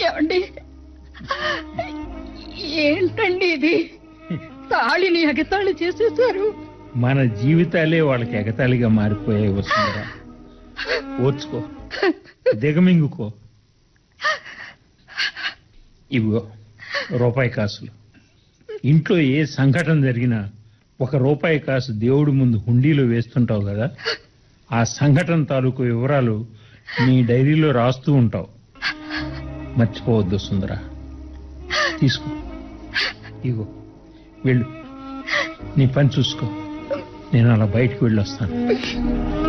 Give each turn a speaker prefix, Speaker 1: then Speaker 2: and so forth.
Speaker 1: ఏమండి ఏంటండి ఇది తాళిని ఎగతాళి చేసేసారు
Speaker 2: మన జీవితాలే వాళ్ళకి ఎగతాళిగా మారిపోయాయి వస్తుందరా ఓర్చుకో దిగమింగుకో ఇవిగో రూపాయి కాసులు ఇంట్లో ఏ సంఘటన జరిగినా ఒక రూపాయి కాసు దేవుడి ముందు హుండీలో వేస్తుంటావు కదా ఆ సంఘటన తాలూకు వివరాలు నీ డైరీలో రాస్తూ ఉంటావు మర్చిపోవద్దు సుందర తీసుకో ఇగో వెళ్ళు నీ పని చూసుకో నేను అలా బయటికి వెళ్ళొస్తాను